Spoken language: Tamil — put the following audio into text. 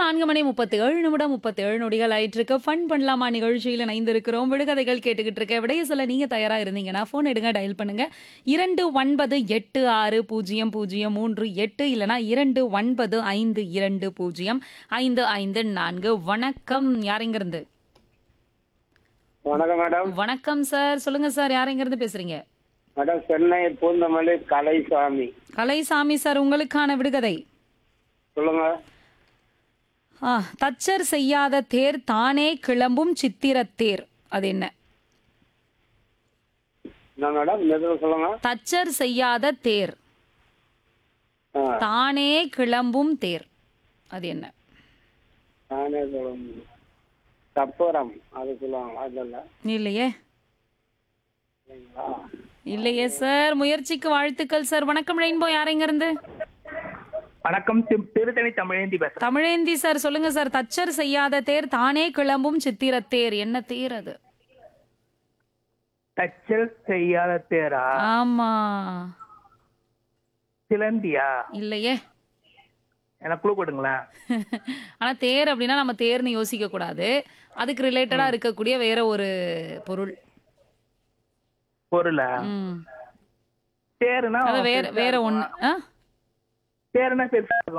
நான்கு மணி முப்பத்தி ஏழு நிமிடம் முப்பத்தி ஏழு நொடிகள் ஆயிட்டு இருக்கு ஃபன் பண்ணலாமா நிகழ்ச்சியில் இணைந்திருக்கிறோம் விடுகதைகள் கேட்டுக்கிட்டு இருக்க விடைய சொல்ல நீங்க தயாரா இருந்தீங்கன்னா ஃபோன் எடுங்க டயல் பண்ணுங்க இரண்டு ஒன்பது எட்டு ஆறு பூஜ்ஜியம் பூஜ்ஜியம் மூன்று எட்டு இல்லனா இரண்டு ஒன்பது ஐந்து இரண்டு பூஜ்ஜியம் ஐந்து ஐந்து நான்கு வணக்கம் யாரெங்கிருந்து வணக்கம் மேடம் வணக்கம் சார் சொல்லுங்க சார் யாரெங்கிருந்து பேசுறீங்க மேடம் சென்னை பூந்தமல்லி கலைசாமி கலைசாமி சார் உங்களுக்கான விடுகதை சொல்லுங்க ஆ, தச்சர் செய்யாத தேர் தானே கிளம்பும் சித்திரத்தேர் அது என்ன என்ன மேடம் மெதுவாக சொல்லுங்க தச்சர் செய்யாத தேர் ஆ தானே கிளம்பும் தேர் அது என்ன நானே சொல்லுங்க கற்பூரம் அது சொல்லுவாங்க அதில் இல்லையே இல்லைங்களா இல்லையே சார் முயற்சிக்கு வாழ்த்துக்கள் சார் வணக்கம் ரெயின்போ யாரெங்க இருந்து வணக்கம் திரு- திருத்தணி தமிழேந்தி பேசுறேன் தமிழேந்தி சார் சொல்லுங்க சார் தச்சர் செய்யாத தேர் தானே கிளம்பும் சித்திரத்தேர் என்ன தேர் அது தச்சல் செய்யாத தேரா ஆமா சிலந்தியா இல்லையே எனக்கு குழு கொடுங்களேன் ஆனா தேர் அப்படின்னா நம்ம தேர்னு யோசிக்க கூடாது அதுக்கு ரிலேட்டடா இருக்கக்கூடிய வேற ஒரு பொருள் பொருளா ம் தேருனா அது வேற வேற ஒண்ணு ஆ தேருனா பெருசா இருக்கும்